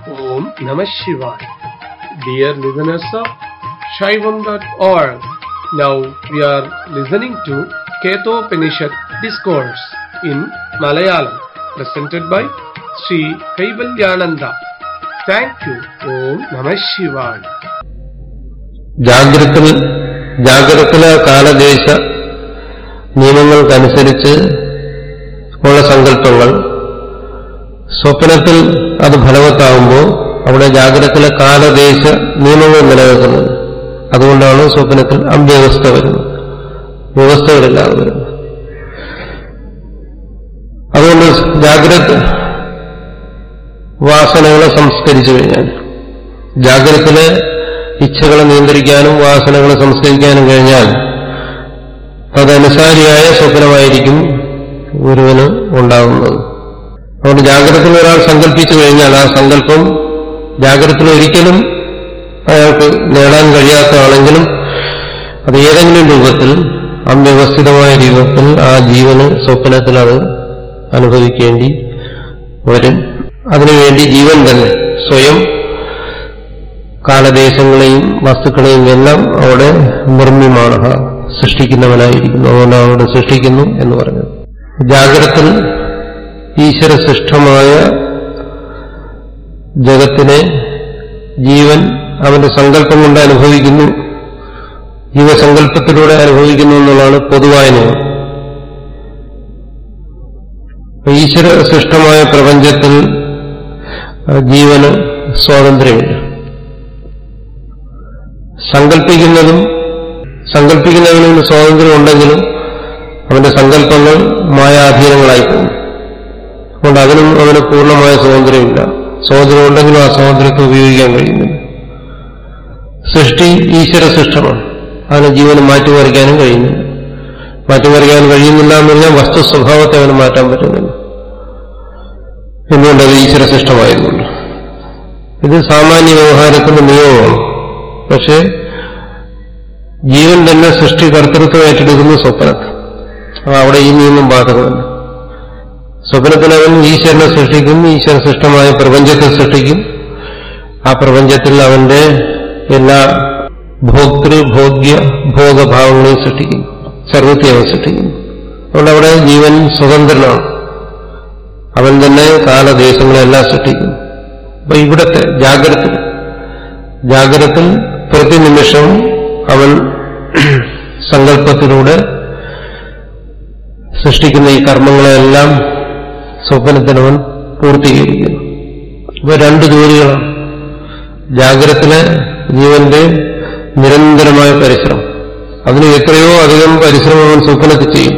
Om Namah Shivaya. Dear listeners of Shaivam.org, now we are listening to Ketopanishad Discourse in Malayalam, presented by Sri Kaivalyananda. Thank you. Om Namah Shivaya. ജാഗ്രത്തിൽ ജാഗ്രത്തിലെ കാലദേശ നിയമങ്ങൾക്കനുസരിച്ച് ഉള്ള സങ്കല്പങ്ങൾ സ്വപ്നത്തിൽ അത് ഫലവത്താകുമ്പോൾ അവിടെ ജാഗ്രതത്തിലെ കാലദേശ നിയമങ്ങൾ നിലനിൽക്കുന്നത് അതുകൊണ്ടാണ് സ്വപ്നത്തിൽ അവ്യവസ്ഥ വരുന്നത് വ്യവസ്ഥകളില്ലാതെ വരുന്നത് അതുകൊണ്ട് ജാഗ്രത വാസനകളെ സംസ്കരിച്ചു കഴിഞ്ഞാൽ ജാഗ്രതത്തിലെ ഇച്ഛകളെ നിയന്ത്രിക്കാനും വാസനകളെ സംസ്കരിക്കാനും കഴിഞ്ഞാൽ തദനുസാരിയായ സ്വപ്നമായിരിക്കും ഗുരുവിന് ഉണ്ടാകുന്നത് അതുകൊണ്ട് ജാഗ്രതത്തിൽ ഒരാൾ സങ്കല്പിച്ചു കഴിഞ്ഞാൽ ആ സങ്കല്പം ജാഗ്രതത്തിൽ ഒരിക്കലും അയാൾക്ക് നേടാൻ കഴിയാത്തതാണെങ്കിലും അത് ഏതെങ്കിലും രൂപത്തിൽ അവ്യവസ്ഥിതമായ രൂപത്തിൽ ആ ജീവന് സ്വപ്നത്തിൽ അത് അനുഭവിക്കേണ്ടി വരും അതിനുവേണ്ടി ജീവൻ തന്നെ സ്വയം കാലദേശങ്ങളെയും വസ്തുക്കളെയും എല്ലാം അവിടെ നിർമ്മിമാണ് സൃഷ്ടിക്കുന്നവനായിരിക്കുന്നു അതുകൊണ്ടാണ് അവിടെ സൃഷ്ടിക്കുന്നു എന്ന് പറഞ്ഞത് ജാഗ്രത്തിൽ ഈശ്വരസൃഷ്ടമായ ജഗത്തിനെ ജീവൻ അവന്റെ സങ്കല്പം കൊണ്ട് അനുഭവിക്കുന്നു ജീവസങ്കല്പത്തിലൂടെ അനുഭവിക്കുന്നു എന്നുള്ളതാണ് പൊതുവായ നിയമം ഈശ്വര സൃഷ്ടമായ പ്രപഞ്ചത്തിൽ ജീവന് സ്വാതന്ത്ര്യമില്ല സങ്കല്പിക്കുന്നതും സങ്കല്പിക്കുന്നതിന് സ്വാതന്ത്ര്യം ഉണ്ടെങ്കിലും അവന്റെ സങ്കല്പങ്ങൾ മായാധീനങ്ങളായി പോകും അതുകൊണ്ട് അതിനും അവന് പൂർണ്ണമായ സ്വാതന്ത്ര്യമില്ല സ്വാതന്ത്ര്യം ഉണ്ടെങ്കിലും ആ സ്വാതന്ത്ര്യത്തെ ഉപയോഗിക്കാൻ കഴിയുന്നില്ല സൃഷ്ടി ഈശ്വര സൃഷ്ടമാണ് അതിനെ ജീവന് മാറ്റിമറിക്കാനും കഴിയുന്നില്ല മാറ്റിമറിക്കാൻ കഴിയുന്നില്ല എന്ന് പറഞ്ഞാൽ വസ്തു സ്വഭാവത്തെ അവന് മാറ്റാൻ പറ്റുന്നില്ല എന്തുകൊണ്ടത് ഈശ്വര സൃഷ്ടമായതുകൊണ്ട് ഇത് സാമാന്യ വ്യവഹാരത്തിന്റെ നിയമമാണ് പക്ഷേ ജീവൻ തന്നെ സൃഷ്ടി കർത്തൃത്വം ഏറ്റെടുക്കുന്ന സ്വപ്നത്തിൽ അപ്പൊ അവിടെ ഈ നിയമം ബാധകമല്ല സ്വപ്നത്തിൽ അവൻ ഈശ്വരനെ സൃഷ്ടിക്കും ഈശ്വര സൃഷ്ടമായ പ്രപഞ്ചത്തെ സൃഷ്ടിക്കും ആ പ്രപഞ്ചത്തിൽ അവന്റെ എല്ലാ ഭോക്തൃ ഭോഗ്യ ഭോഗഭാവങ്ങളെയും സൃഷ്ടിക്കും സർവത്തെ അവൻ സൃഷ്ടിക്കുന്നു അതുകൊണ്ട് അവിടെ ജീവൻ സ്വതന്ത്രനാണ് അവൻ തന്നെ കാലദേശങ്ങളെല്ലാം സൃഷ്ടിക്കുന്നു അപ്പൊ ഇവിടത്തെ ജാഗ്രത ജാഗ്രത്തിൽ പ്രതിനിമിഷം അവൻ സങ്കല്പത്തിലൂടെ സൃഷ്ടിക്കുന്ന ഈ കർമ്മങ്ങളെല്ലാം സ്വപ്നത്തിനവൻ പൂർത്തീകരിക്കുന്നു ഇപ്പൊ രണ്ട് ജോലികളാണ് ജാഗ്രതത്തിലെ ജീവന്റെ നിരന്തരമായ പരിശ്രമം അതിന് എത്രയോ അധികം പരിശ്രമം അവൻ സ്വപ്നത്തിൽ ചെയ്യും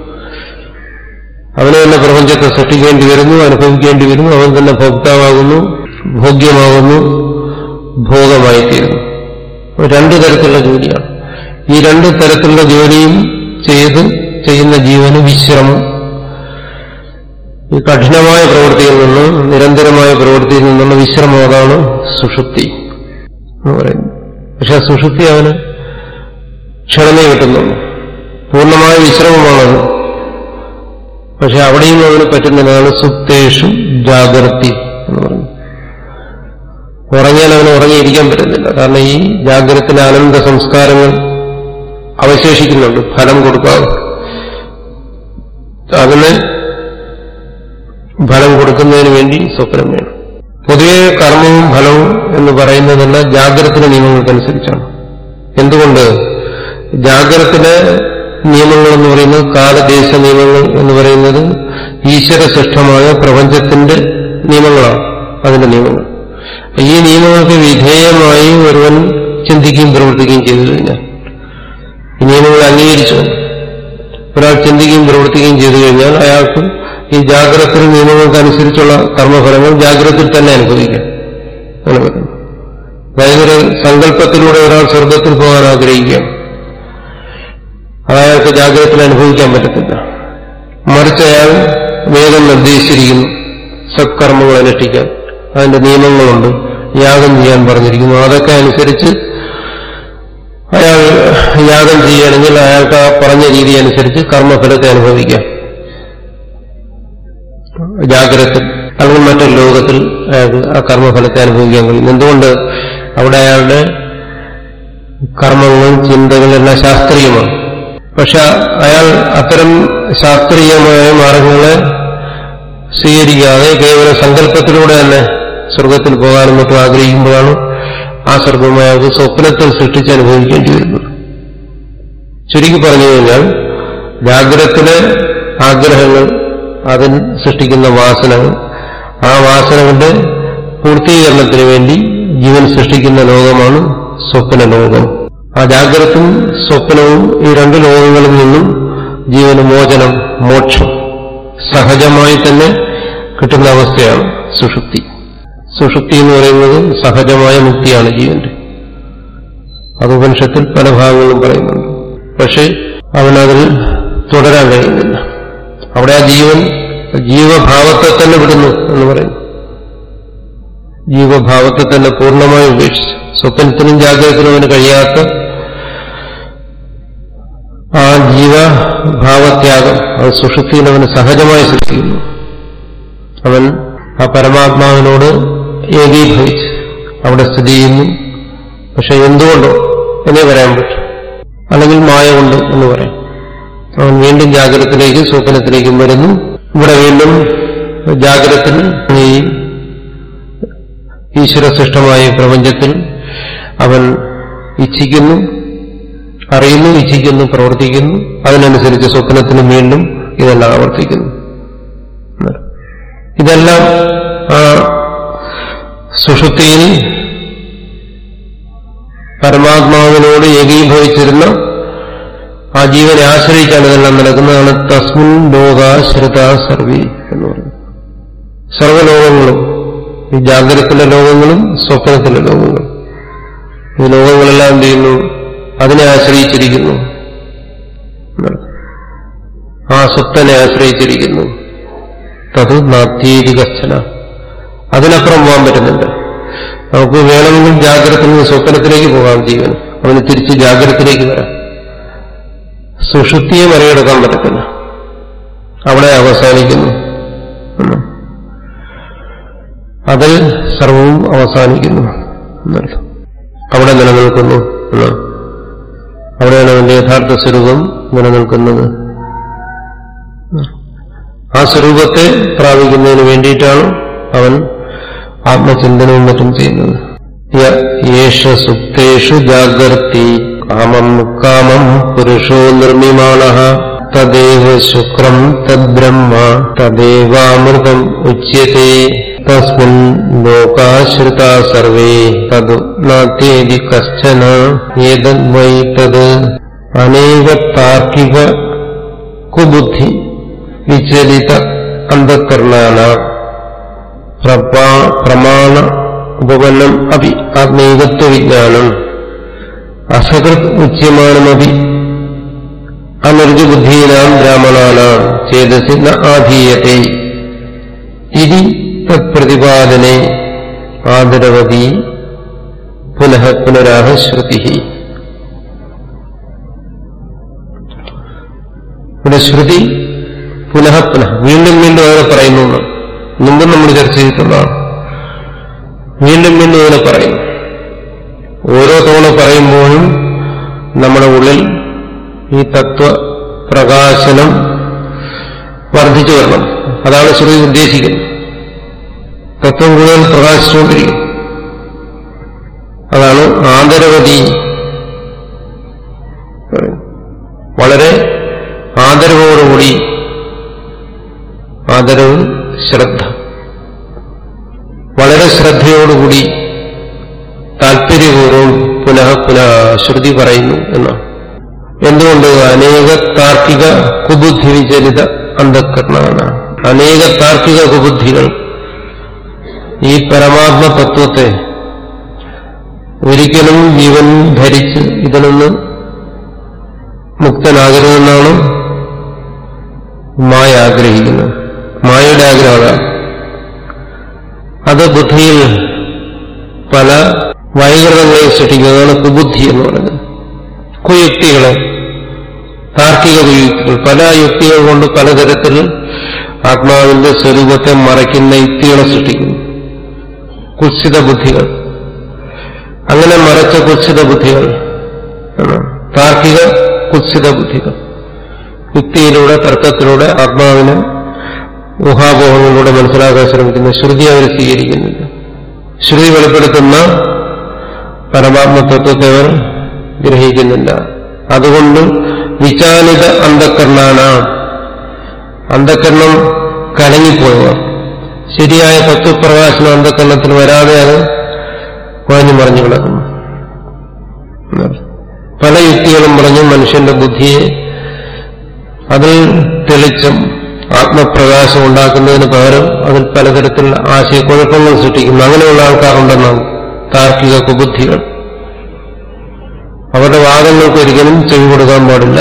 അവന് തന്നെ പ്രപഞ്ചത്തെ സൃഷ്ടിക്കേണ്ടി വരുന്നു അനുഭവിക്കേണ്ടി വരുന്നു അവൻ തന്നെ ഭോക്താവാകുന്നു ഭോഗ്യമാകുന്നു ഭോഗമായിത്തീരുന്നു രണ്ടു തരത്തിലുള്ള ജോലിയാണ് ഈ രണ്ടു തരത്തിലുള്ള ജോലിയും ചെയ്ത് ചെയ്യുന്ന ജീവന് വിശ്രമം ഈ കഠിനമായ പ്രവൃത്തിയിൽ നിന്ന് നിരന്തരമായ പ്രവൃത്തിയിൽ നിന്നുള്ള വിശ്രമം അതാണ് സുഷുപ്തി എന്ന് പറയുന്നത് പക്ഷെ സുഷുപ്തി അവന് ക്ഷണമേ കിട്ടുന്നുള്ളൂ പൂർണ്ണമായ വിശ്രമമാണത് പക്ഷെ അവിടെയും അവന് പറ്റുന്നതാണ് സുപ്തേഷു ജാഗ്രതി എന്ന് പറയുന്നത് ഉറങ്ങിയാൽ അവന് ഉറങ്ങിയിരിക്കാൻ പറ്റുന്നില്ല കാരണം ഈ ജാഗ്രതത്തിലെ അനന്ത സംസ്കാരങ്ങൾ അവശേഷിക്കുന്നുണ്ട് ഫലം കൊടുക്കാതെ അതിന് ഫലം കൊടുക്കുന്നതിന് വേണ്ടി സ്വപ്നം വേണം പൊതുവെ കർമ്മവും ഫലവും എന്ന് പറയുന്നതെല്ലാം ജാഗ്രതത്തിലെ നിയമങ്ങൾക്കനുസരിച്ചാണ് എന്തുകൊണ്ട് ജാഗ്രതത്തിലെ നിയമങ്ങൾ എന്ന് പറയുന്നത് കാലദേശ നിയമങ്ങൾ എന്ന് പറയുന്നത് ഈശ്വര സൃഷ്ടമായ പ്രപഞ്ചത്തിന്റെ നിയമങ്ങളാണ് അതിന്റെ നിയമങ്ങൾ ഈ നിയമങ്ങൾക്ക് വിധേയമായി ഒരുവൻ ചിന്തിക്കുകയും പ്രവർത്തിക്കുകയും ചെയ്തു കഴിഞ്ഞാൽ ഈ നിയമങ്ങൾ അംഗീകരിച്ചു ഒരാൾ ചിന്തിക്കുകയും പ്രവർത്തിക്കുകയും ചെയ്തു കഴിഞ്ഞാൽ അയാൾക്ക് ഈ ജാഗ്രത നിയമങ്ങൾക്കനുസരിച്ചുള്ള കർമ്മഫലങ്ങൾ ജാഗ്രതയിൽ തന്നെ അനുഭവിക്കാം അങ്ങനെ പറയുന്നു അതായത് ഒരു സങ്കല്പത്തിലൂടെ ഒരാൾ സ്വർഗത്തിൽ പോകാൻ ആഗ്രഹിക്കുകയാണ് അയാൾക്ക് ജാഗ്രതത്തിൽ അനുഭവിക്കാൻ പറ്റത്തില്ല മറിച്ച് അയാൾ വേദം നിർദ്ദേശിച്ചിരിക്കുന്നു സത്കർമ്മങ്ങൾ അനുഷ്ഠിക്കാൻ അതിന്റെ നിയമങ്ങളുണ്ട് യാഗം ചെയ്യാൻ പറഞ്ഞിരിക്കുന്നു അതൊക്കെ അനുസരിച്ച് അയാൾ യാഗം ചെയ്യുകയാണെങ്കിൽ അയാൾക്ക് ആ പറഞ്ഞ രീതി അനുസരിച്ച് കർമ്മഫലത്തെ അനുഭവിക്കാം ജാഗ്രത അല്ലെങ്കിൽ മറ്റൊരു ലോകത്തിൽ അയാൾക്ക് ആ കർമ്മഫലത്തെ അനുഭവിക്കാൻ കഴിയും എന്തുകൊണ്ട് അവിടെ അയാളുടെ കർമ്മങ്ങളും ചിന്തകളും എല്ലാം ശാസ്ത്രീയമാണ് പക്ഷെ അയാൾ അത്തരം ശാസ്ത്രീയമായ മാർഗങ്ങളെ സ്വീകരിക്കാതെ കേവലം സങ്കല്പത്തിലൂടെ തന്നെ സ്വർഗത്തിൽ പോകാനും മറ്റും ആഗ്രഹിക്കുമ്പോഴാണ് ആ സ്വർഗം അയാൾക്ക് സ്വപ്നത്തിൽ സൃഷ്ടിച്ച് അനുഭവിക്കേണ്ടി വരുന്നത് ചുരുക്കി പറഞ്ഞു കഴിഞ്ഞാൽ ജാഗ്രതത്തിലെ ആഗ്രഹങ്ങൾ അതിൽ സൃഷ്ടിക്കുന്ന വാസനകൾ ആ വാസനകളുടെ പൂർത്തീകരണത്തിന് വേണ്ടി ജീവൻ സൃഷ്ടിക്കുന്ന ലോകമാണ് സ്വപ്ന ലോകം ആ ജാഗ്രതയും സ്വപ്നവും ഈ രണ്ട് ലോകങ്ങളിൽ നിന്നും ജീവന് മോചനം മോക്ഷം സഹജമായി തന്നെ കിട്ടുന്ന അവസ്ഥയാണ് സുഷുപ്തി സുഷുപ്തി എന്ന് പറയുന്നത് സഹജമായ മുക്തിയാണ് ജീവന്റെ അത് ഉപനിഷത്തിൽ പല ഭാഗങ്ങളും പറയുന്നുണ്ട് പക്ഷെ അവനതിൽ തുടരാൻ കഴിയുന്നില്ല അവിടെ ആ ജീവൻ ജീവഭാവത്തെ തന്നെ വിടുന്നു എന്ന് പറയുന്നു ജീവഭാവത്തെ തന്നെ പൂർണ്ണമായി ഉപേക്ഷിച്ചു സ്വപ്നത്തിനും ജാഗ്രതത്തിനും അവന് കഴിയാത്ത ആ ജീവഭാവത്യാഗം അത് സുഷുപ്തിയിൽ അവന് സഹജമായി സൃഷ്ടിക്കുന്നു അവൻ ആ പരമാത്മാവിനോട് ഏകീഭവിച്ച് അവിടെ സ്ഥിതി ചെയ്യുന്നു പക്ഷെ എന്തുകൊണ്ടോ എന്നേ പറയാൻ പറ്റും അല്ലെങ്കിൽ മായ കൊണ്ട് എന്ന് പറയാം അവൻ വീണ്ടും ജാഗ്രതത്തിലേക്ക് സ്വപ്നത്തിലേക്കും വരുന്നു ഇവിടെ വീണ്ടും ജാഗ്രതത്തിൽ ഈ ഈശ്വരസൃഷ്ടമായ പ്രപഞ്ചത്തിൽ അവൻ ഇച്ഛിക്കുന്നു അറിയുന്നു ഇച്ഛിക്കുന്നു പ്രവർത്തിക്കുന്നു അതിനനുസരിച്ച് സ്വപ്നത്തിന് വീണ്ടും ഇതെല്ലാം ആവർത്തിക്കുന്നു ഇതെല്ലാം ആ സുഷുപ്തിയിൽ പരമാത്മാവിനോട് ഏകീഭവിച്ചിരുന്ന ആ ജീവനെ ആശ്രയിച്ചാണ് ഇതെല്ലാം നടക്കുന്നതാണ് തസ്മിൻ ലോകാശ്രിത സർവി എന്ന് പറയുന്നത് സർവ്വലോകങ്ങളും ഈ ജാഗ്രതത്തിലെ ലോകങ്ങളും സ്വപ്നത്തിലെ ലോകങ്ങളും ഈ ലോകങ്ങളെല്ലാം എന്ത് ചെയ്യുന്നു അതിനെ ആശ്രയിച്ചിരിക്കുന്നു ആ സ്വപ്നെ ആശ്രയിച്ചിരിക്കുന്നു തത് നാത്യേരി കശ്ചന അതിനപ്പുറം പോകാൻ പറ്റുന്നുണ്ട് നമുക്ക് വേണമെങ്കിൽ ജാഗ്രതയിൽ നിന്ന് സ്വപ്നത്തിലേക്ക് പോകാം ജീവൻ അവന് തിരിച്ച് ജാഗ്രതത്തിലേക്ക് വരാം സുഷുപ്തിയെ മറികടക്കാൻ പറ്റത്തില്ല അവിടെ അവസാനിക്കുന്നു അതിൽ സർവവും അവസാനിക്കുന്നു എന്നർത്ഥം അവിടെ നിലനിൽക്കുന്നു എന്നാണ് അവിടെയാണ് അവന്റെ യഥാർത്ഥ സ്വരൂപം നിലനിൽക്കുന്നത് ആ സ്വരൂപത്തെ പ്രാപിക്കുന്നതിന് വേണ്ടിയിട്ടാണ് അവൻ ആത്മചിന്തനവും മറ്റും ചെയ്യുന്നത് യേശ സുപ്തേഷു ജാഗർത്തി കാമം കാമം പുരുഷോ നിർമ്മിമാണ തദേവ ശുക്രം തദ്ബ്രഹ്മ തദേവാമൃതം ഉച്യത്തെ തസ്മിൻ ലോകാശ്രിത സർവേ തത് നാത്യേതി കശ്ചന ഏതദ്വൈ തത് അനേക താർക്കിക കുബുദ്ധി വിചലിത അന്ധകരണാന പ്രമാണ ഉപപന്നം അപി ആത്മീകത്വ വിജ്ഞാനം അസകൃത് ഉച്യമാനമപി അനർജബുദ്ധീനാം ബ്രാഹ്മണാനാം ചേതസി ന ആധീയത്തെ ഇതി തത്പ്രതിപാദനെ ആദരവതി പുനഃ പുനരാഹ ശ്രുതി ഇവിടെ ശ്രുതി പുനഃ പുനഃ വീണ്ടും വീണ്ടും അങ്ങനെ പറയുന്നു എന്ന്. മുമ്പ് നമ്മൾ ചർച്ച ചെയ്തിട്ടുള്ളതാണ് വീണ്ടും വീണ്ടും അങ്ങനെ പറയുന്നു ഓരോ തവണ പറയുമ്പോഴും നമ്മുടെ ഉള്ളിൽ ഈ തത്വ പ്രകാശനം വർദ്ധിച്ചു വരണം അതാണ് ശ്രുതി ഉദ്ദേശിക്കുന്നത് തത്വം കൂടുതൽ പ്രകാശിച്ചുകൊണ്ടിരിക്കും അതാണ് ആദരവതി വളരെ ആദരവോടുകൂടി ആദരവ് ശ്രദ്ധ വളരെ ശ്രദ്ധയോടുകൂടി താല്പര്യപൂർവ്വം പുനഃ പുനഃ ശ്രുതി പറയുന്നു എന്നാണ് എന്തുകൊണ്ട് അനേക താർക്കിക കുബുദ്ധി വിചലിത അന്ധക്കരണമാണ് അനേക താർക്കിക കുബുദ്ധികൾ ഈ പരമാത്മ തത്വത്തെ ഒരിക്കലും ജീവൻ ധരിച്ച് ഇതിൽ നിന്ന് മുക്തനാകരുതെന്നാണ് മായ ആഗ്രഹിക്കുന്നത് മായയുടെ ആഗ്രഹം അതാണ് അത് ബുദ്ധിയിൽ പല വൈകൃതങ്ങളെ സൃഷ്ടിക്കുന്നതാണ് കുബുദ്ധി എന്ന് പറയുന്നത് കുയുക്തികളെ താർക്കിക കുയുക്തികൾ പല യുക്തികൾ കൊണ്ട് പലതരത്തിൽ ആത്മാവിന്റെ സ്വരൂപത്തെ മറയ്ക്കുന്ന യുക്തികളെ സൃഷ്ടിക്കുന്നു കുത്സിത ബുദ്ധികൾ അങ്ങനെ മറച്ച കുത്സിത ബുദ്ധികൾ ആണ്. താർക്കിക കുത്സിത ബുദ്ധികൾ യുക്തിയിലൂടെ തർക്കത്തിലൂടെ ആത്മാവിനെ ഊഹാപോഹങ്ങളിലൂടെ മനസ്സിലാക്കാൻ ശ്രമിക്കുന്ന ശ്രുതി അവർ സ്വീകരിക്കുന്നില്ല ശ്രുതി വെളിപ്പെടുത്തുന്ന പരമാത്മതത്വത്തെ അവർ ഗ്രഹിക്കുന്നില്ല അതുകൊണ്ട് വിചാലിത അന്ധക്കരണാണ് അന്ധക്കരണം കലങ്ങിപ്പോയവർ ശരിയായ തത്വപ്രകാശനം അന്ധക്കരണത്തിന് വരാതെ അത് കുഴഞ്ഞു മറിഞ്ഞു കിടക്കുന്നു പല യുക്തികളും പറഞ്ഞ് മനുഷ്യന്റെ ബുദ്ധിയെ അതിൽ തെളിച്ചം ആത്മപ്രകാശം ഉണ്ടാക്കുന്നതിന് പകരം അതിൽ പലതരത്തിലുള്ള ആശയക്കുഴപ്പങ്ങൾ സൃഷ്ടിക്കുന്നു അങ്ങനെയുള്ള ആൾക്കാരുണ്ടെന്നാണ് താർക്കിക കുബുദ്ധികൾ അവരുടെ വാദങ്ങൾക്ക് ഒരിക്കലും ചെവി കൊടുക്കാൻ പാടില്ല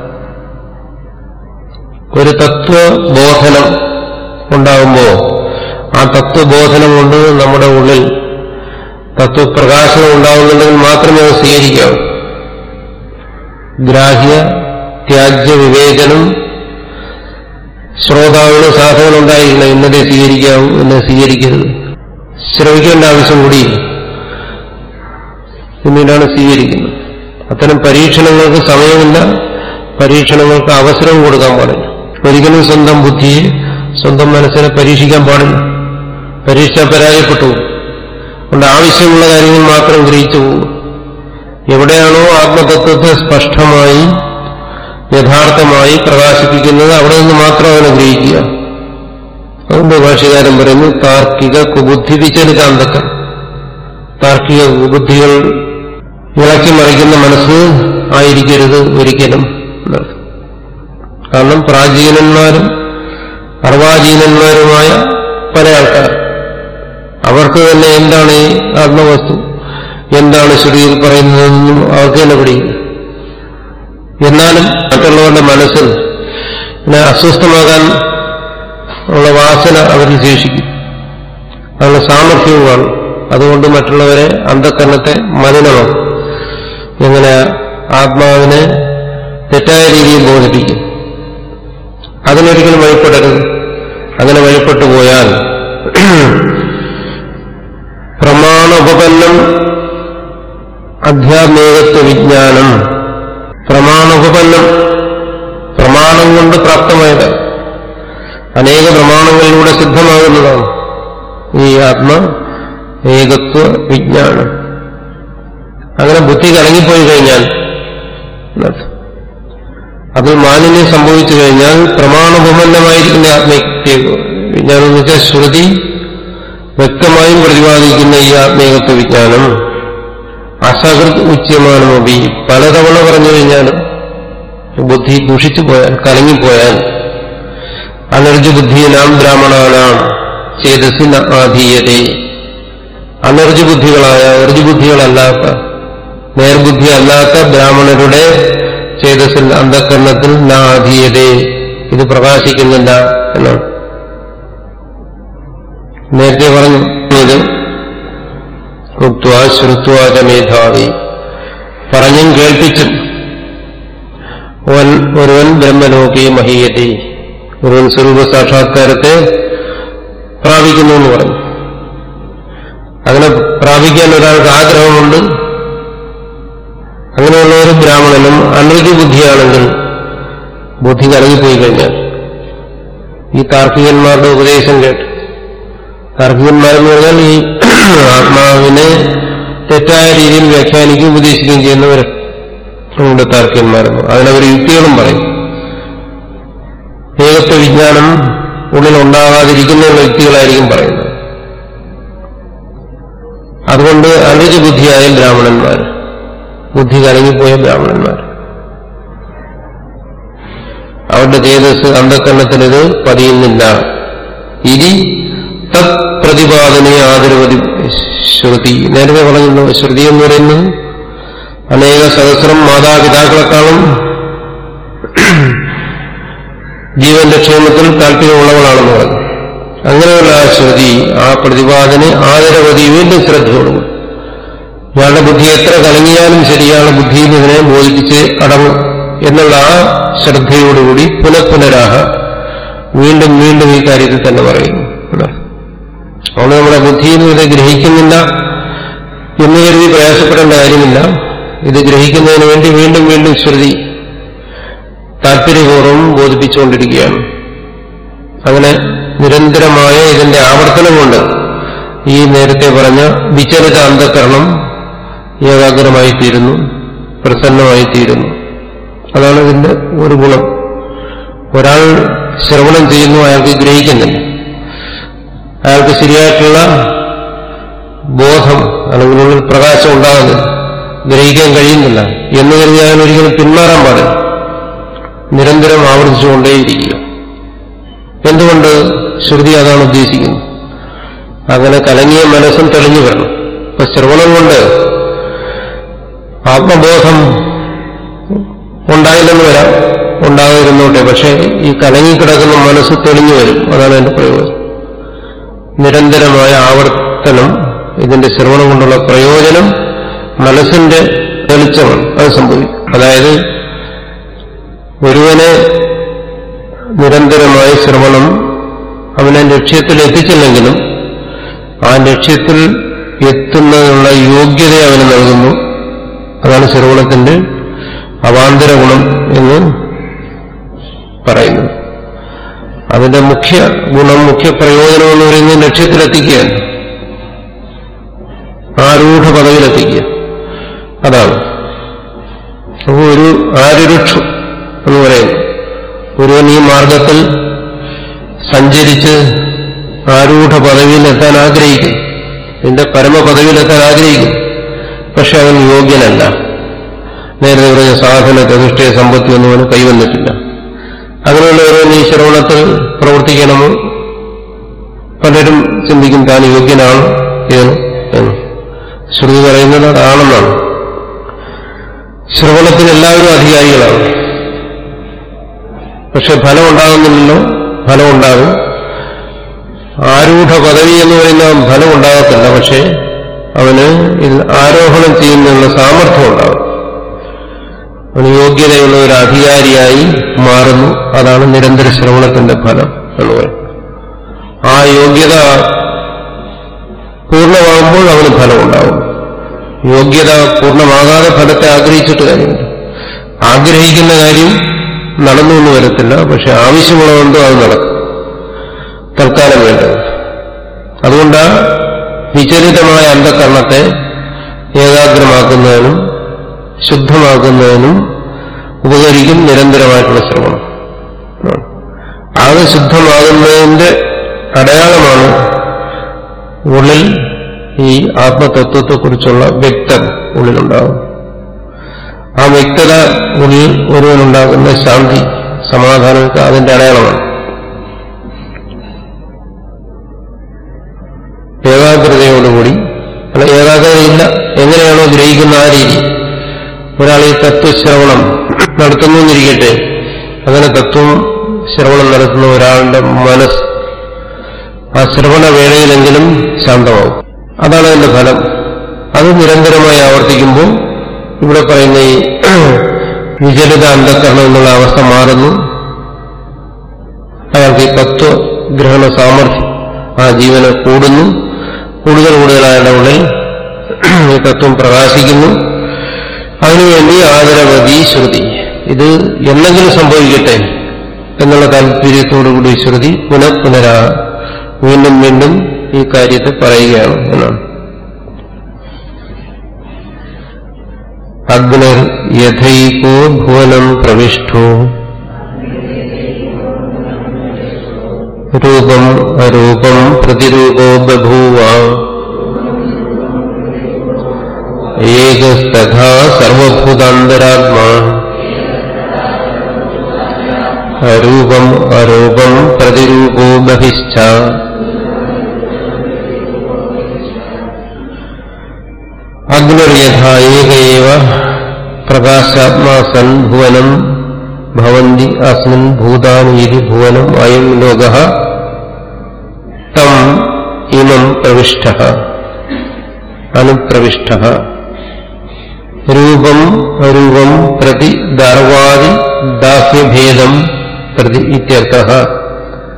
ഒരു തത്വബോധനം ഉണ്ടാകുമ്പോൾ ആ തത്വബോധനം കൊണ്ട് നമ്മുടെ ഉള്ളിൽ തത്വപ്രകാശനം ഉണ്ടാകുന്നുണ്ടെങ്കിൽ മാത്രമേ അത് സ്വീകരിക്കാവൂ ഗ്രാഹ്യ ത്യാജ്യ വിവേചനം ശ്രോതാവിന് സാധനം ഉണ്ടായില്ല ഇന്നലെ സ്വീകരിക്കാവൂ എന്നെ സ്വീകരിക്കരുത് ശ്രമിക്കേണ്ട ആവശ്യം കൂടിയില്ല പിന്നീടാണ് സ്വീകരിക്കുന്നത് അത്തരം പരീക്ഷണങ്ങൾക്ക് സമയമില്ല പരീക്ഷണങ്ങൾക്ക് അവസരം കൊടുക്കാൻ പാടില്ല ഒരിക്കലും സ്വന്തം ബുദ്ധിയെ സ്വന്തം മനസ്സിനെ പരീക്ഷിക്കാൻ പാടില്ല പരീക്ഷ പരാജയപ്പെട്ടു പോകും. അതുകൊണ്ട് ആവശ്യമുള്ള കാര്യങ്ങൾ മാത്രം ഗ്രഹിച്ചു പോകും എവിടെയാണോ ആത്മതത്വത്തെ സ്പഷ്ടമായി യഥാർത്ഥമായി പ്രകാശിപ്പിക്കുന്നത് അവിടെ നിന്ന് മാത്രം അവനെ ഗ്രഹിക്കുക അതുകൊണ്ട് ഭാഷകാരൻ പറയുന്നു താർക്കിക കുബുദ്ധി വിചലിതാന്തക്കൻ താർക്കിക കുബുദ്ധികൾ ഇളക്കി മറിക്കുന്ന മനസ്സ് ആയിരിക്കരുത് ഒരിക്കലും എന്നർത്ഥം. കാരണം പ്രാചീനന്മാരും അർവാചീനന്മാരുമായ പല ആൾക്കാർ അവർക്ക് തന്നെ എന്താണ് ഈ ആത്മവസ്തു എന്താണ് ശ്രുതിയിൽ പറയുന്നതെന്നും അവർക്ക് തന്നെ പിടിയില്ല എന്നാലും മറ്റുള്ളവരുടെ മനസ്സിൽ ഇതിനെ അസ്വസ്ഥമാകാൻ ഉള്ള വാസന അവരിൽ ശേഷിക്കും അതിനുള്ള സാമർഥ്യവും കാണും അതുകൊണ്ട് മറ്റുള്ളവരെ അന്ധക്കരണത്തെ മലിനമാക്കും എങ്ങനെ ആത്മാവിനെ തെറ്റായ രീതിയിൽ ബോധിപ്പിക്കും അതിനൊരിക്കലും വഴിപ്പെടരുത് അങ്ങനെ വഴിപ്പെട്ടു പോയാൽ പ്രമാണ ഉപപന്നം അധ്യാത്മികത്വ വിജ്ഞാനം പ്രമാണ ഉപപന്നം പ്രമാണം കൊണ്ട് പ്രാപ്തമായത് അനേക പ്രമാണങ്ങളിലൂടെ സിദ്ധമാകുന്നതാണ് ഈ ആത്മ ഏകത്വ വിജ്ഞാനം അങ്ങനെ ബുദ്ധി കലങ്ങിപ്പോയി കഴിഞ്ഞാൽ എന്നർത്ഥം. അതിൽ മാലിന്യം സംഭവിച്ചു കഴിഞ്ഞാൽ പ്രമാണബഹുമന്നമായിരിക്കുന്ന ആത്മീയ വിജ്ഞാനം എന്ന് വെച്ചാൽ ശ്രുതി വ്യക്തമായും പ്രതിപാദിക്കുന്ന ഈ ആത്മീയത്വ വിജ്ഞാനം അസകൃത് ഉച്യമാനമൊബി പലതവണ പറഞ്ഞു കഴിഞ്ഞാൽ ബുദ്ധി ദൂഷിച്ചു പോയാൽ കലങ്ങിപ്പോയാൽ അനർജു ബുദ്ധീനാം ബ്രാഹ്മണാനാം ചേതസി ന ആധീയതേ അനർജു ബുദ്ധികളായ അർജു ബുദ്ധികളല്ലാത്ത നേർബുദ്ധി അല്ലാത്ത ബ്രാഹ്മണരുടെ ചേതസിൽ അന്ധകരണത്തിൽ നാധീയതേ ഇത് പ്രകാശിക്കുന്നില്ല എന്നാണ് നേരത്തെ പറഞ്ഞു ഇത് ഉക്വാ ശ്രുത്വാച മേധാവി പറഞ്ഞും കേൾപ്പിച്ചും ഒരുവൻ ഒരുവൻ ബ്രഹ്മലോകി മഹീയത്തെ ഒരുവൻ സ്വരൂപ സാക്ഷാത്കാരത്തെ പ്രാപിക്കുന്നു എന്ന് പറഞ്ഞു അങ്ങനെ പ്രാപിക്കാൻ ഒരാൾക്ക് ആഗ്രഹമുണ്ട് അങ്ങനെയുള്ള ഒരു ബ്രാഹ്മണനും അനൃതി ബുദ്ധിയാണെങ്കിൽ ബുദ്ധി കലങ്ങിപ്പോയി കഴിഞ്ഞാൽ ഈ താർക്കികന്മാരുടെ ഉപദേശം കേട്ട് താർക്കികന്മാരെന്ന് പറഞ്ഞാൽ ഈ ആത്മാവിനെ തെറ്റായ രീതിയിൽ വ്യാഖ്യാനിക്കുകയും ഉപദേശിക്കുകയും ചെയ്യുന്നവർ ഉണ്ട് താർക്കികന്മാരെന്ന് അതിനവർ യുക്തികളും പറയും ഏകത്വ വിജ്ഞാനം ഉള്ളിൽ ഉണ്ടാകാതിരിക്കുന്ന യുക്തികളായിരിക്കും പറയുന്നത് അതുകൊണ്ട് അനുജ ബുദ്ധിയായ ബ്രാഹ്മണന്മാർ ബുദ്ധി കലങ്ങിപ്പോയ ബ്രാഹ്മണന്മാർ അവരുടെ തേജസ് അന്ധക്കരണത്തിനിത് പതിയുന്നില്ല ഇനി തത് പ്രതിപാദനീയ ആദരവതി ശ്രുതി നേരത്തെ പറഞ്ഞല്ലോ ശ്രുതി എന്ന് പറയുന്നത് അനേക സഹസ്രം മാതാപിതാക്കളെക്കാളും ജീവന്റെ ക്ഷേമത്തിൽ താല്പര്യമുള്ളവളാണെന്ന് പറഞ്ഞു അങ്ങനെയുള്ള ആ ശ്രുതി ആ പ്രതിപാദന ആദരവതി വീണ്ടും ശ്രദ്ധയോടും ഇയാളുടെ ബുദ്ധി എത്ര കലങ്ങിയാലും ശരിയാണ് ബുദ്ധിയിൽ ഇതിനെ ബോധിപ്പിച്ച് അടങ്ങും എന്നുള്ള ആ ശ്രദ്ധയോടുകൂടി പുനഃപുനരാഹ വീണ്ടും വീണ്ടും ഈ കാര്യത്തിൽ തന്നെ പറയുന്നു എന്നാണ്. അതുകൊണ്ട് നമ്മുടെ ബുദ്ധിയിൽ ഇത് ഗ്രഹിക്കുന്നില്ല എന്ന് കരുതി പ്രയാസപ്പെടേണ്ട കാര്യമില്ല ഇത് ഗ്രഹിക്കുന്നതിന് വേണ്ടി വീണ്ടും വീണ്ടും ശ്രുതി താല്പര്യപൂർവ്വം ബോധിപ്പിച്ചുകൊണ്ടിരിക്കുകയാണ് അങ്ങനെ നിരന്തരമായ ഇതിന്റെ ആവർത്തനം കൊണ്ട് ഈ നേരത്തെ പറഞ്ഞ വിചലിത അന്ധകരണം ഏകാഗ്രമായി തീരുന്നു പ്രസന്നമായി തീരുന്നു അതാണ് ഇതിന്റെ ഒരു ഗുണം ഒരാൾ ശ്രവണം ചെയ്യുന്നു അയാൾക്ക് ഗ്രഹിക്കുന്നില്ല അയാൾക്ക് ശരിയായിട്ടുള്ള ബോധം അല്ലെങ്കിൽ ഉള്ളിൽ പ്രകാശം ഉണ്ടാകുന്നില്ല ഗ്രഹിക്കാൻ കഴിയുന്നില്ല എന്ന് കരുതി അയാൾ ഒരിക്കലും പിന്മാറാൻ പാടില്ല നിരന്തരം ആവർത്തിച്ചുകൊണ്ടേയിരിക്കുക എന്തുകൊണ്ട് ശ്രുതി അതാണ് ഉദ്ദേശിക്കുന്നത് അങ്ങനെ കലങ്ങിയ മനസ്സും തെളിഞ്ഞു വരണം ഇപ്പൊ ശ്രവണം കൊണ്ട് ആത്മബോധം ഉണ്ടായില്ലെന്ന് വരാം ഉണ്ടാകാതിരുന്നോട്ടെ പക്ഷേ ഈ കലങ്ങിക്കിടക്കുന്ന മനസ്സ് തെളിഞ്ഞു വരും അതാണ് എന്റെ പ്രയോജനം നിരന്തരമായ ആവർത്തനം ഇതിന്റെ ശ്രവണം കൊണ്ടുള്ള പ്രയോജനം മനസ്സിന്റെ തെളിച്ചമാണ് അത് സംഭവിക്കും അതായത് ഒരുവനെ നിരന്തരമായ ശ്രവണം അവനെ ലക്ഷ്യത്തിൽ എത്തിച്ചില്ലെങ്കിലും ആ ലക്ഷ്യത്തിൽ എത്തുന്നതിനുള്ള യോഗ്യത അവന് നൽകുന്നു അതാണ് ശ്രവണത്തിന്റെ അവാന്തര ഗുണം എന്ന് പറയുന്നത് അതിന്റെ മുഖ്യ ഗുണം മുഖ്യ പ്രയോജനം എന്ന് പറയുന്നത് ലക്ഷ്യത്തിലെത്തിക്കുകയാണ് ആരൂഢ പദവിയിലെത്തിക്കുക അതാണ് അപ്പോൾ ഒരു ആരുരുക്ഷു എന്ന് പറയുന്നു ഒരുവൻ ഈ മാർഗത്തിൽ സഞ്ചരിച്ച് ആരൂഢ പദവിയിലെത്താൻ ആഗ്രഹിക്കും ഇതിന്റെ പരമപദവിയിലെത്താൻ ആഗ്രഹിക്കും പക്ഷെ അവൻ യോഗ്യനല്ല നേരത്തെ പറഞ്ഞ സാധന പ്രതിഷ്ഠയെ സമ്പത്തി ഒന്നും അവന് കൈവന്നിട്ടില്ല അങ്ങനെയുള്ള ഓരോ ഈ ശ്രവണത്തിൽ പ്രവർത്തിക്കണമോ പലരും ചിന്തിക്കും താൻ യോഗ്യനാണ് എന്ന് എന്ന് ശ്രുതി പറയുന്നത് അതാണെന്നാണ് ശ്രവണത്തിന് എല്ലാവരും അധികാരികളാണ് പക്ഷെ ഫലം ഉണ്ടാകുന്നില്ലല്ലോ ഫലം ഉണ്ടാകും ആരൂഢ പദവി എന്ന് പറയുന്ന ഫലം ഉണ്ടാകത്തില്ല പക്ഷേ അവന് ഇതിൽ ആരോഹണം ചെയ്യുന്നതിനുള്ള സാമർഥ്യം ഉണ്ടാകും അവന് യോഗ്യതയുള്ള ഒരു അധികാരിയായി മാറുന്നു അതാണ് നിരന്തര ശ്രവണത്തിന്റെ ഫലം എന്ന് പറയും ആ യോഗ്യത പൂർണ്ണമാകുമ്പോൾ അവന് ഫലം ഉണ്ടാകും യോഗ്യത പൂർണ്ണമാകാതെ ഫലത്തെ ആഗ്രഹിച്ചിട്ട് കാര്യമില്ല ആഗ്രഹിക്കുന്ന കാര്യം നടന്നു എന്ന് വരത്തില്ല പക്ഷെ ആവശ്യമുള്ളതുകൊണ്ടും അത് നടക്കും തൽക്കാലം വേണ്ടത് അതുകൊണ്ട് വിചലിതമായ അന്ധകരണത്തെ ഏകാഗ്രമാക്കുന്നതിനും ശുദ്ധമാക്കുന്നതിനും ഉപകരിക്കും നിരന്തരമായിട്ടുള്ള ശ്രവണം അത് ശുദ്ധമാകുന്നതിന്റെ അടയാളമാണ് ഉള്ളിൽ ഈ ആത്മതത്വത്തെക്കുറിച്ചുള്ള വ്യക്തത ഉള്ളിലുണ്ടാകും ആ വ്യക്തത ഉള്ളിൽ ഒരുവനുണ്ടാകുന്ന ശാന്തി സമാധാനമൊക്കെ അതിന്റെ അടയാളമാണ് ഏകാഗ്രതയോടുകൂടി അല്ല ഏകാഗ്രതയില്ല എങ്ങനെയാണോ ഗ്രഹിക്കുന്ന ആ രീതി ഒരാൾ ഈ തത്വശ്രവണം നടത്തുന്നു എന്നിരിക്കട്ടെ അങ്ങനെ തത്വം ശ്രവണം നടത്തുന്ന ഒരാളുടെ മനസ്സ് ആ ശ്രവണ വേളയിലെങ്കിലും ശാന്തമാവും അതാണ് അതിന്റെ ഫലം അത് നിരന്തരമായി ആവർത്തിക്കുമ്പോൾ ഇവിടെ പറയുന്ന ഈ വിചലിത അന്ധക്കരണം എന്നുള്ള അവസ്ഥ മാറുന്നു അയാൾക്ക് ഈ തത്വഗ്രഹണ സാമർഥ്യം ആ ജീവന് കൂടുന്നു കൂടുതൽ കൂടുതൽ അയാളുടെ ഉള്ളിൽ ഈ തത്വം പ്രകാശിക്കുന്നു അതിനുവേണ്ടി ആദരവതി ശ്രുതി ഇത് എന്നെങ്കിലും സംഭവിക്കട്ടെ എന്നുള്ള താല്പര്യത്തോടുകൂടി ശ്രുതി പുനഃപുനരാ വീണ്ടും വീണ്ടും ഈ കാര്യത്തെ പറയുകയാണ് എന്നാണ് അഗ്നിർ യഥൈകോ ഭുവനം പ്രവിഷ്ടോ രൂപം അരൂപം പ്രതിരൂപോ ബഭൂവ ഏകസ്തഥാ സർവഭൂതാന്തരാത്മാ രൂപം അരൂപം പ്രതിരൂപോ ബഹിശ്ച അഗ്നിർയഥ ഏകൈവ പ്രകാശാത്മാ സൻ ഭുവനം ഭവന്തി അസ്മിൻ ഭൂതാനീതി ഭുവനം അയം ലോക തം ഇമം പ്രവിഷ്ട അനുപ്രവിഷ്ട രൂപം രൂപം പ്രതി ദർവാദി ദാസ്യഭേദം പ്രതി ഇത്യർത്ഥ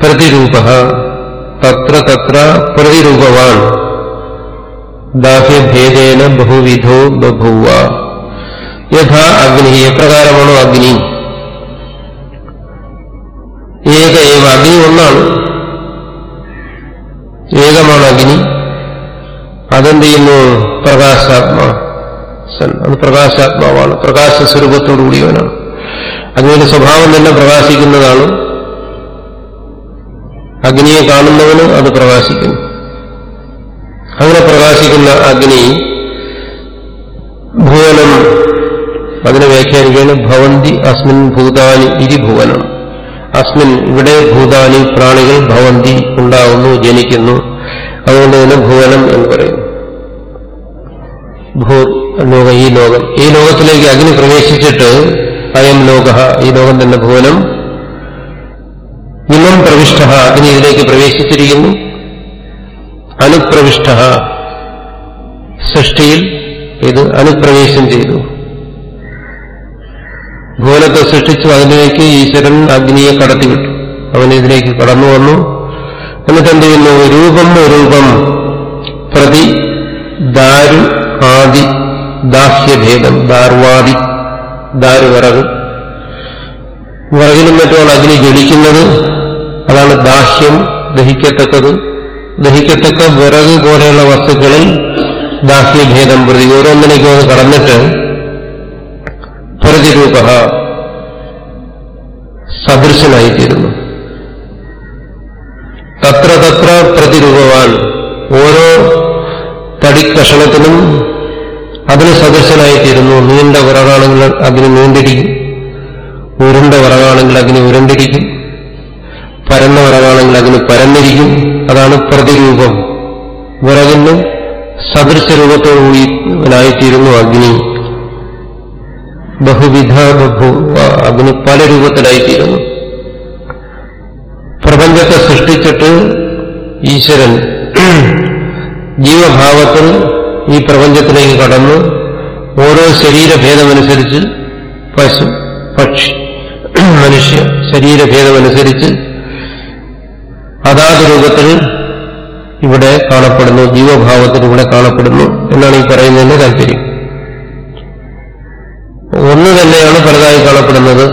പ്രതിരൂപ തത്ര തത്ര പ്രതിരൂപവാൻ ദാഹ്യഭേദേന ബഹുവിധോ ബഭൂവ യഥാ അഗ്നി എപ്രകാരമാണോ അഗ്നി ഏക ഏവ അഗ്നി ഒന്നാണ് ഏകമാണ് അഗ്നി അതെന്ത് ചെയ്യുന്നു പ്രകാശാത്മാ സൻ അത് പ്രകാശാത്മാവാണ് പ്രകാശ സ്വരൂപത്തോടുകൂടിയവനാണ് അഗ്നിയുടെ സ്വഭാവം തന്നെ പ്രകാശിക്കുന്നതാണ് അഗ്നിയെ കാണുന്നവന് അത് പ്രകാശിക്കുന്നു അങ്ങനെ പ്രകാശിക്കുന്ന അഗ്നി ഭുവനം അതിനെ വ്യാഖ്യാനിക്കുകയാണ് ഭവന്തി അസ്മിൻ ഭൂതാനി ഇരി ഭുവനം അസ്മിൻ ഇവിടെ ഭൂതാനി പ്രാണികൾ ഭവന്തി ഉണ്ടാകുന്നു ജനിക്കുന്നു അതുകൊണ്ട് തന്നെ ഭുവനം എന്ന് പറയുന്നു ഭൂ ലോകം ഈ ലോകം ഈ ലോകത്തിലേക്ക് അഗ്നി പ്രവേശിച്ചിട്ട് അയം ലോക ഈ ലോകം തന്നെ ഭുവനം ഇമം പ്രവിഷ്ട അഗ്നി ഇതിലേക്ക് പ്രവേശിച്ചിരിക്കുന്നു അനുപ്രവിഷ്ട സൃഷ്ടിയിൽ ഇത് അനുപ്രവേശം ചെയ്തു ഭുവനത്തെ സൃഷ്ടിച്ചു അതിലേക്ക് ഈശ്വരൻ അഗ്നിയെ കടത്തിവിട്ടു അവൻ ഇതിലേക്ക് കടന്നു വന്നു എന്നിട്ട് എന്ത് ചെയ്യുന്നു രൂപം രൂപം പ്രതി ദാരു ആദി ദാഹ്യഭേദം ദാർവാദി ദാരുവിറക് വിറകിലും മറ്റുമാണ് അഗ്നി ജ്വലിക്കുന്നത് അതാണ് ദാഹ്യം ദഹിക്കത്തക്കത് ദഹിക്കത്തക്ക വിറക് പോലെയുള്ള വസ്തുക്കളിൽ ദാഹ്യഭേദം പ്രതി ഓരോന്നിലേക്കും അത് കടന്നിട്ട് പ്രതിരൂപ സദൃശനായിത്തീരുന്നു തത്ര തത്ര പ്രതിരൂപവാൻ ഓരോ തടിക്കഷണത്തിനും അതിന് സദൃശനായിത്തീരുന്നു നീണ്ട വിറകാണെങ്കിൽ അതിന് നീണ്ടിരിക്കും ഉരുണ്ട വിറകാണെങ്കിൽ അതിന് ഉരുണ്ടിരിക്കും പരന്ന വിറകാണെങ്കിൽ അതിന് പരന്നിരിക്കും അതാണ് പ്രതിരൂപം വിറകിന് സദൃശ രൂപത്തോടുകൂടിയവനായിത്തീരുന്നു അഗ്നി ബഹുവിധ ബഹു അഗ്നി പല രൂപത്തിലായിത്തീരുന്നു പ്രപഞ്ചത്തെ സൃഷ്ടിച്ചിട്ട് ഈശ്വരൻ ജീവഭാവത്തിൽ ഈ പ്രപഞ്ചത്തിലേക്ക് കടന്ന് ഓരോ ശരീരഭേദമനുസരിച്ച് പശു പക്ഷി മനുഷ്യ ശരീരഭേദമനുസരിച്ച് അതാത് രൂപത്തിൽ ഇവിടെ കാണപ്പെടുന്നു ജീവഭാവത്തിൽ ഇവിടെ കാണപ്പെടുന്നു എന്നാണ് ഈ പറയുന്നതിന്റെ താല്പര്യം ഒന്ന് തന്നെയാണ് പലതായി കാണപ്പെടുന്നത്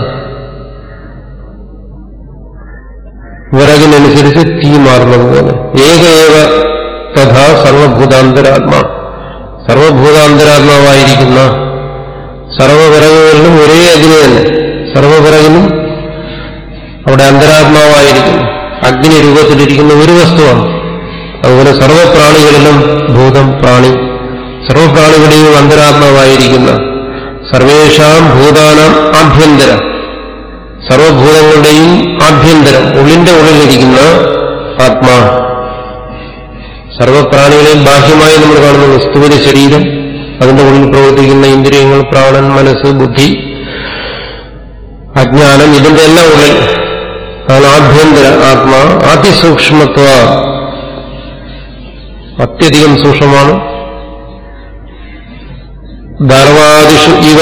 വിറകിനനുസരിച്ച് തീ മാറുന്നത് പോലെ ഏക ഏവ തഥാ സർവഭൂതാന്തരാത്മാ സർവഭൂതാന്തരാത്മാവായിരിക്കുന്ന സർവവിറകുകളിലും ഒരേ അഗ്നി തന്നെ സർവവിറകിലും അവിടെ അന്തരാത്മാവായിരിക്കുന്നു അഗ്നി രൂപത്തിലിരിക്കുന്ന ഒരു വസ്തുവാണ് അതുപോലെ സർവപ്രാണികളിലും ഭൂതം പ്രാണി സർവപ്രാണികളുടെയും അന്തരാത്മാവായിരിക്കുന്ന സർവേഷാം ഭൂതാനാം ആഭ്യന്തരം സർവഭൂതങ്ങളുടെയും ആഭ്യന്തരം ഉള്ളിന്റെ ഉള്ളിലിരിക്കുന്ന ആത്മാ സർവപ്രാണികളെയും ബാഹ്യമായി നമ്മൾ കാണുന്ന സ്ഥൂല ശരീരം അതിന്റെ ഉള്ളിൽ പ്രവർത്തിക്കുന്ന ഇന്ദ്രിയങ്ങൾ പ്രാണൻ മനസ്സ് ബുദ്ധി അജ്ഞാനം ഇതിന്റെ എല്ലാം ഉള്ളിൽ അതാണ് ആഭ്യന്തര ആത്മാ അതിസൂക്ഷ്മത്വ അത്യധികം സൂക്ഷ്മമാണ് ധാർവാദിഷു ഇവ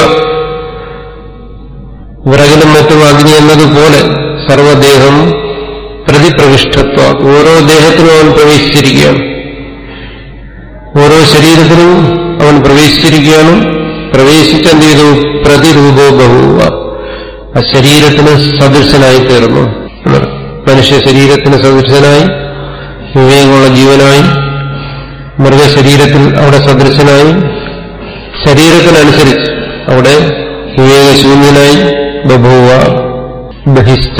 വിറകിലും മറ്റും അഗ്നി എന്നതുപോലെ സർവദേഹം പ്രതിപ്രവിഷ്ടത്വ ഓരോ ദേഹത്തിനും അവൻ പ്രവേശിച്ചിരിക്കുകയാണ് ഓരോ ശരീരത്തിനും അവൻ പ്രവേശിച്ചിരിക്കുകയാണ് പ്രവേശിച്ചെന്ത് ചെയ്തു പ്രതിരൂപോ ബഹുവ ആ ശരീരത്തിന് സദൃശനായി തീർന്നു മനുഷ്യ ശരീരത്തിന് സദൃശനായി വിവേകമുള്ള ജീവനായി മൃഗശരീരത്തിൽ അവിടെ സദൃശനായി ശരീരത്തിനനുസരിച്ച് അവിടെ വിവേകശൂന്യനായി ബഭൂവ ബഹിഷ്ഠ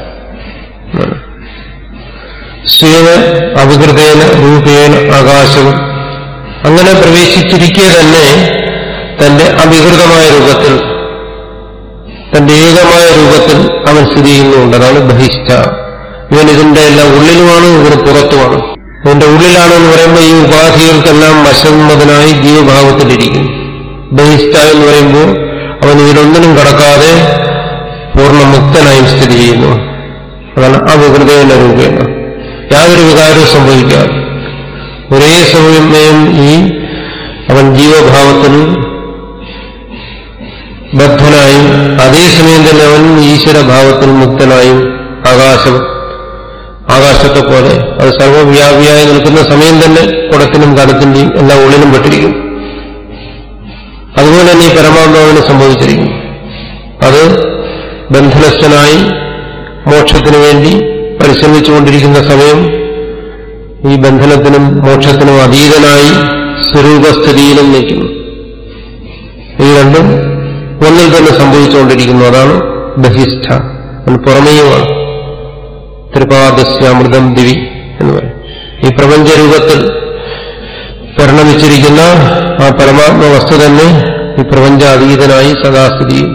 സ്വീന അവികൃതേന രൂപേണ ആകാശവും അങ്ങനെ പ്രവേശിച്ചിരിക്കെ തന്നെ തന്റെ അവികൃതമായ രൂപത്തിൽ തന്റെ ഏകമായ രൂപത്തിൽ അവൻ സ്ഥിതി ചെയ്യുന്നുണ്ട് അതാണ് ബഹിഷ്ഠ ഇവൻ ഇതിന്റെ എല്ലാം ഉള്ളിലുമാണ് ഇതിന് പുറത്തുമാണ് ഇതിന്റെ ഉള്ളിലാണെന്ന് പറയുമ്പോൾ ഈ ഉപാധികൾക്കെല്ലാം വശംവദനായി ജീവഭാവത്തിലിരിക്കും ബഹിഷ്ഠ എന്ന് പറയുമ്പോൾ അവൻ ഇതിലൊന്നിനും കടക്കാതെ പൂർണ്ണ മുക്തനായും സ്ഥിതി ചെയ്യുന്നു അതാണ് അവികൃതയുടെ രൂപേണ യാതൊരു വികാരവും സംഭവിക്കാതെ ഒരേ സമയം ഈ അവൻ ജീവഭാവത്തിൽ ബദ്ധനായും അതേസമയം തന്നെ അവൻ ഈശ്വരഭാവത്തിൽ മുക്തനായും ആകാശം ആകാശത്തെ പോലെ അത് സർവവ്യാപിയായി നിൽക്കുന്ന സമയം തന്നെ കുടത്തിനും കടത്തിന്റെയും എല്ലാം ഉള്ളിലും പെട്ടിരിക്കും അതുപോലെ തന്നെ ഈ പരമാത്മാവിന് സംഭവിച്ചിരിക്കും അത് ബന്ധനസ്ഥനായി മോക്ഷത്തിനു വേണ്ടി പരിശ്രമിച്ചുകൊണ്ടിരിക്കുന്ന സമയം ഈ ബന്ധനത്തിനും മോക്ഷത്തിനും അതീതനായി സ്വരൂപസ്ഥിതിയിലും നിൽക്കുന്നു ഈ രണ്ടും ഒന്നിൽ തന്നെ സംഭവിച്ചുകൊണ്ടിരിക്കുന്നു അതാണ് ബഹിഷ്ഠ അത് പുറമേയുമാണ് ത്രിപാദസ്യാമൃതം ദിവി എന്ന് പറയും ഈ പ്രപഞ്ചരൂപത്തിൽ പരിണമിച്ചിരിക്കുന്ന ആ പരമാത്മ വസ്തു തന്നെ ഈ പ്രപഞ്ചാതീതനായി സദാസ്ഥിതിയും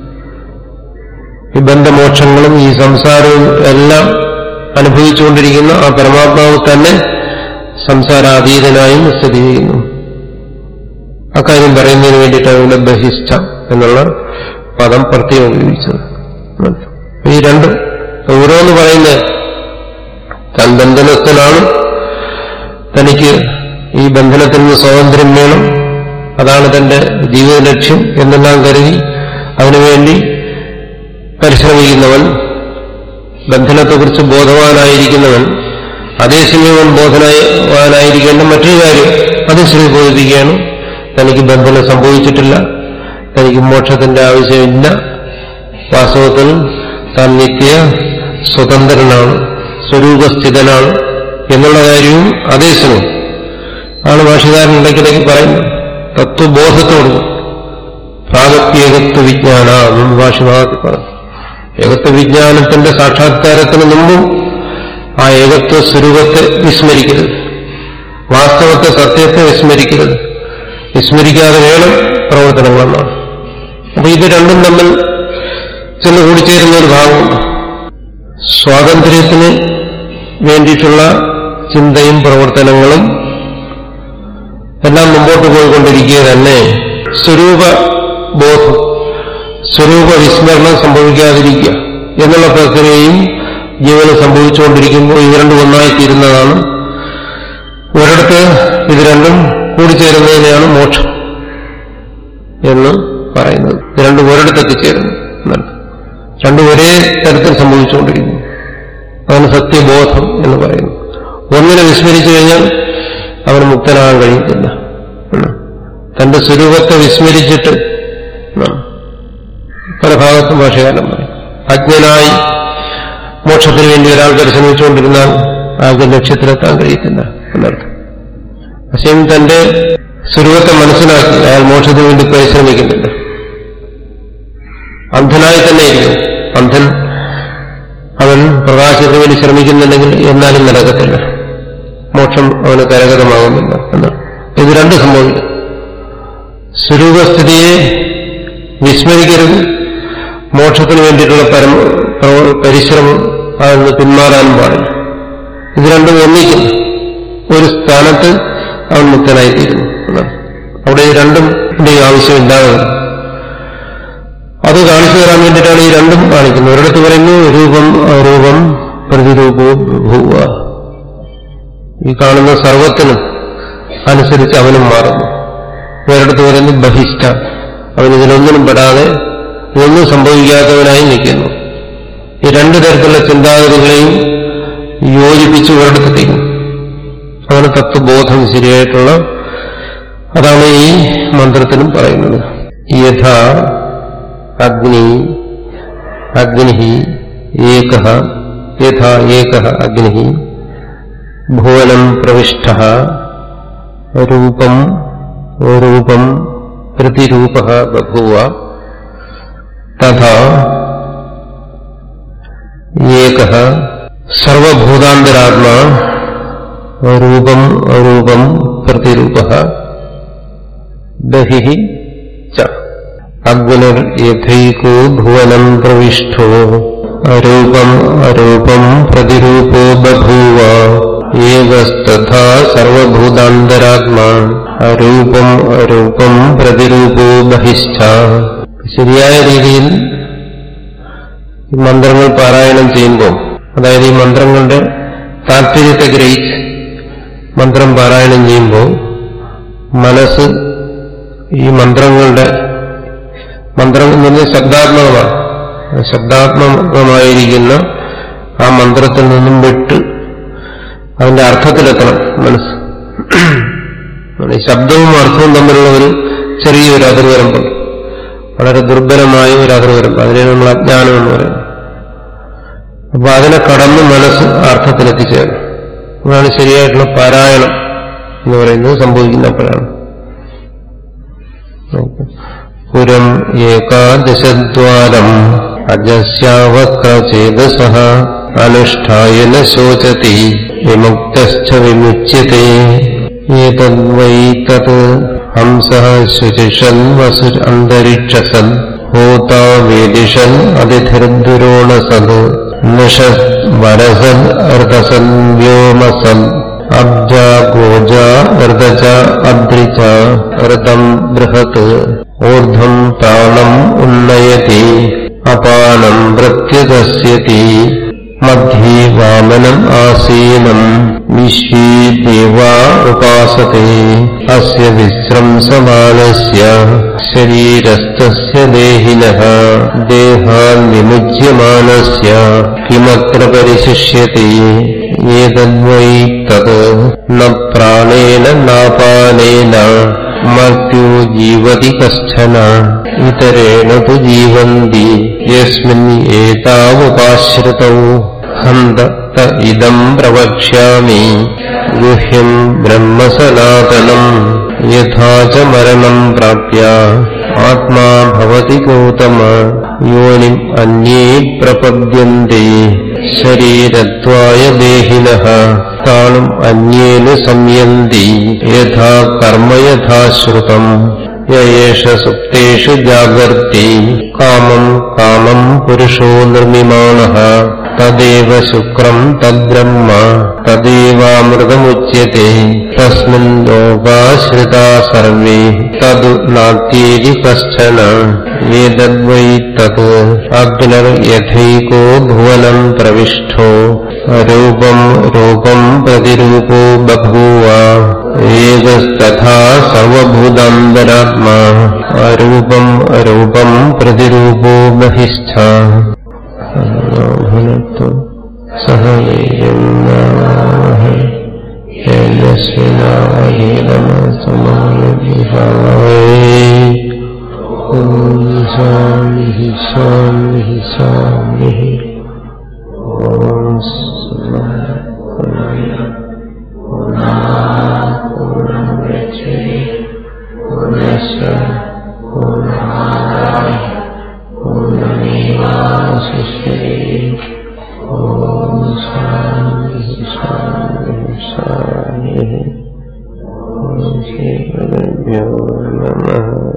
ഈ ബന്ധമോക്ഷങ്ങളും ഈ സംസാരവും എല്ലാം അനുഭവിച്ചുകൊണ്ടിരിക്കുന്ന ആ പരമാത്മാവ് തന്നെ സംസാരാതീതനായും സ്ഥിതി ചെയ്യുന്നു അക്കാര്യം പറയുന്നതിന് വേണ്ടിയിട്ടാണ് ഇവിടെ ബഹിഷ്ഠ എന്നുള്ള പദം പ്രത്യേകം ഉപയോഗിച്ചത് ഈ രണ്ടും ഓരോന്ന് പറയുന്നത് താൻ ബന്ധനസ്ഥനാണ് തനിക്ക് ഈ ബന്ധനത്തിൽ നിന്ന് സ്വാതന്ത്ര്യം വേണം അതാണ് തന്റെ ജീവിത ലക്ഷ്യം എന്നെല്ലാം കരുതി അതിനുവേണ്ടി പരിശ്രമിക്കുന്നവൻ ബന്ധനത്തെക്കുറിച്ച് ബോധവാനായിരിക്കുന്നവൻ അതേസമയം അവൻ ബോധവാനായിരിക്കേണ്ട മറ്റൊരു കാര്യം അത് ശ്രീ ബോധിപ്പിക്കുകയാണ് തനിക്ക് ബന്ധനം സംഭവിച്ചിട്ടില്ല തനിക്ക് മോക്ഷത്തിന്റെ ആവശ്യമില്ല വാസ്തവത്തിൽ താൻ നിത്യ സ്വതന്ത്രനാണ് സ്വരൂപസ്ഥിതനാണ് എന്നുള്ള കാര്യവും അതേസമയം ആണ് ഭാഷകാരൻ ഇടയ്ക്കിടയ്ക്ക് പറയുന്നത് തത്വബോധത്തോട് പ്രാഗത്യേകത്വ വിജ്ഞാന എന്ന് ഭാഷഭാഗത്തിൽ പറഞ്ഞു ഏകത്വ വിജ്ഞാനത്തിന്റെ സാക്ഷാത്കാരത്തിന് മുമ്പും ആ ഏകത്വ സ്വരൂപത്തെ വിസ്മരിക്കരുത് വാസ്തവത്തെ സത്യത്തെ വിസ്മരിക്കരുത് വിസ്മരിക്കാതെ വേണം പ്രവർത്തനങ്ങളെന്നാണ് അപ്പൊ ഇത് രണ്ടും തമ്മിൽ ചെന്ന് കൂടിച്ചേരുന്ന ഒരു ഭാഗമുണ്ട് സ്വാതന്ത്ര്യത്തിന് വേണ്ടിയിട്ടുള്ള ചിന്തയും പ്രവർത്തനങ്ങളും എല്ലാം മുമ്പോട്ട് പോയിക്കൊണ്ടിരിക്കുക തന്നെ സ്വരൂപ ബോധം സ്വരൂപ വിസ്മരണം സംഭവിക്കാതിരിക്കുക എന്നുള്ള പ്രക്രിയയും ജീവന് സംഭവിച്ചുകൊണ്ടിരിക്കുമ്പോൾ ഇത് രണ്ടും ഒന്നായി തീരുന്നതാണ് ഒരിടത്ത് ഇത് രണ്ടും കൂടിച്ചേരുന്നതിനെയാണ് മോക്ഷം എന്ന് പറയുന്നത് ഇത് രണ്ടും ഒരിടത്ത് എത്തിച്ചേരുന്നു എന്നാണ് രണ്ടും ഒരേ തരത്തിൽ സംഭവിച്ചുകൊണ്ടിരിക്കുന്നു അതാണ് സത്യബോധം എന്ന് പറയുന്നു ഒന്നിനെ വിസ്മരിച്ചു കഴിഞ്ഞാൽ അവന് മുക്തനാകാൻ കഴിയത്തില്ല എന്നാണ്. തന്റെ സ്വരൂപത്തെ വിസ്മരിച്ചിട്ട് എന്നാണ്. പല ഭാഗത്തും ഭാഷകാലം പറയും അജ്ഞനായി മോക്ഷത്തിന് വേണ്ടി ഒരാൾ പരിശ്രമിച്ചുകൊണ്ടിരുന്നാൽ ആൾക്ക് ലക്ഷ്യത്തിലെത്താൻ കഴിയത്തില്ല എന്നർത്ഥം പക്ഷേ തന്റെ സ്വരൂപത്തെ മനസ്സിലാക്കി അയാൾ മോക്ഷത്തിന് വേണ്ടി പരിശ്രമിക്കുന്നില്ല അന്ധനായി തന്നെ ഇരിക്കും അന്ധൻ അവൻ പ്രകാശത്തിന് വേണ്ടി ശ്രമിക്കുന്നുണ്ടെങ്കിൽ എന്നാലും നടക്കത്തില്ല മോക്ഷം അവന് കരകതമാകുന്നില്ല എന്നാണ് ഇത് രണ്ട് സംഭവിക്കും സ്വരൂപസ്ഥിതിയെ വിസ്മരിക്കരുത് മോക്ഷത്തിന് വേണ്ടിയിട്ടുള്ള പരമ പ്രവ- പരിശ്രമം അതിന് പിന്മാറാനും പാടില്ല ഇത് രണ്ടും ഒന്നിക്കുന്നു ഒരു സ്ഥാനത്ത് അവൻ മുക്തനായിത്തീരുന്നു എന്നാണ് അവിടെ ഈ രണ്ടും ആവശ്യമില്ലാതെ വരും. അത് കാണിച്ചു തരാൻ വേണ്ടിയിട്ടാണ് ഈ രണ്ടും കാണിക്കുന്നത് ഒരിടത്ത് പറയുന്നു രൂപം അരൂപം പ്രതിരൂപവും ഭൂവ ഈ കാണുന്ന സർവത്തിനും അനുസരിച്ച് അവനും മാറുന്നു ഒരിടത്ത് പറയുന്നു ബഹിഷ്ഠ അവൻ ഇതിലൊന്നിനും പെടാതെ ഒന്നും സംഭവിക്കാത്തവനായി നിൽക്കുന്നു ഈ രണ്ടു തരത്തിലുള്ള ചിന്താഗതികളെയും യോജിപ്പിച്ച് ഒരിടത്തെത്തിക്കുന്നു അതാണ് തത്വബോധം ശരിയായിട്ടുള്ള അതാണ് ഈ മന്ത്രത്തിനും പറയുന്നത് യഥാ അഗ്നി അഗ്നി ഏക യഥാ ഏക അഗ്നി ഭുവനം പ്രവിഷ്ട രൂപം രൂപം പ്രതിരൂപ ബഭൂവ തഥാ ഏക സർവഭൂതാന്തരാത്മാ രൂപം അരൂപം പ്രതിരൂപ ബഹി ച അഗ്നിർ യഥൈകോ ഭുവനം പ്രവിഷ്ടോ അരൂപം അരൂപം പ്രതിരൂപോ ബഭൂവ ഏകസ്തഥാ സർവഭൂതാന്തരാത്മാ അരൂപം അരൂപം പ്രതിരൂപോ ബഹിഷ്ഠ ശരിയായ രീതിയിൽ ഈ മന്ത്രങ്ങൾ പാരായണം ചെയ്യുമ്പോൾ അതായത് ഈ മന്ത്രങ്ങളുടെ താല്പര്യത്തെ ഗ്രഹിച്ച് മന്ത്രം പാരായണം ചെയ്യുമ്പോൾ മനസ്സ് ഈ മന്ത്രങ്ങളുടെ മന്ത്രം എന്ന് പറഞ്ഞാൽ ശബ്ദാത്മകമാണ് ശബ്ദാത്മകമായിരിക്കുന്ന ആ മന്ത്രത്തിൽ നിന്നും വിട്ട് അതിന്റെ അർത്ഥത്തിലെത്തണം മനസ്സ് ഈ ശബ്ദവും അർത്ഥവും തമ്മിലുള്ള ഒരു ചെറിയൊരു അതിർവരമ്പുണ്ട് വളരെ ദുർബലമായ ഒരു അതിർവരമ്പ് അതിനെ നമ്മൾ അജ്ഞാനം എന്ന് പറയുന്നത് അപ്പൊ അതിനെ കടന്ന് മനസ്സ് അർത്ഥത്തിലെത്തിച്ചേരണം അതാണ് ശരിയായിട്ടുള്ള പാരായണം എന്ന് പറയുന്നത് സംഭവിക്കുന്നപ്പോഴാണ് പുരം ഏകാദശദ്വാരം അജസ്യാവക്രചേതസ അനുഷ്ഠായ ന ശോചതി വിമുക്തശ്ച വിമുച്യത്തെ ഏതദ്വൈ തത് ഹംസഃ ശുചിഷൻ വസു അന്തരിക്ഷസൻ ഹോതാ വേദിഷൻ അതിഥിർദുരോണസത് നിഷത് വരസൻ അർദ്ധസൻ വ്യോമസൻ അബ്ജ ഗോജ ഋതച അദ്രിച ഋതം ബൃഹത് ഊർധ്വം പ്രാണം ഉന്നയതി അപാനം പ്രത്യുദസ്യതി മധ്യേ വാമനം ആസീനം വിശ്വീ ദേവാ ഉപാസത്തെ അസ്യ വിശ്രംസമാനസ്യ ശരീരസ്ഥസ്യ ദേഹിനഃ ദേഹാൻ വിമുജ്യമാനസ്യ കിമത്ര പരിശിഷ്യത്തെ ഏതദ്വൈ തത് ന പ്രാണേന നാപാനേന മർത്യോ ജീവതി കശ്ചന ഇതരേണ തു ജീവന്തി യസ്മിൻ ഏതാവുപാശ്രിതൗ ഹന്ത ഇതം പ്രവക്ഷ്യാമി ഗുഹ്യം ബ്രഹ്മസനാതനം യഥാ ച മരണം പ്രാപ്യ ആത്മാ ഭവതി ഗൗതമ യോനിം അന്യേ പ്രപദ്യന്തെ ശരീരത്വായ ദേഹിനഃ താണും അന്യേന സംയന്തി യഥാ കർമ്മ യഥാ ശ്രുതം യേഷ സുപ്തേഷു ജാഗർത്തി കാമം കാമം പുരുഷോ നിർമ്മിമാണഃ തദേവ ശുക്രം തദ്ബ്രഹ്മ തദേവാമൃതമുച്യത്തെ തസ്മിൻ ലോകാശ്രിതാ സർവേ തതു നാത്യേതി കശ്ചന ഏതദ്വൈ തത് അഗ്നർ യഥൈകോ ഭുവനം പ്രവിഷ്ടോ രൂപം രൂപം പ്രതിരൂപോ ബഭൂവ ഏകസ്തഥാ സർവഭൂതാന്തരാത്മാ അരൂപം അരൂപം പ്രതിരൂപോ ബഹിഷ്ഠ ഭുനത്തു സഹ ശാന്തി ശാന്തി ശാന്തി ഓം ശ്രീ നമ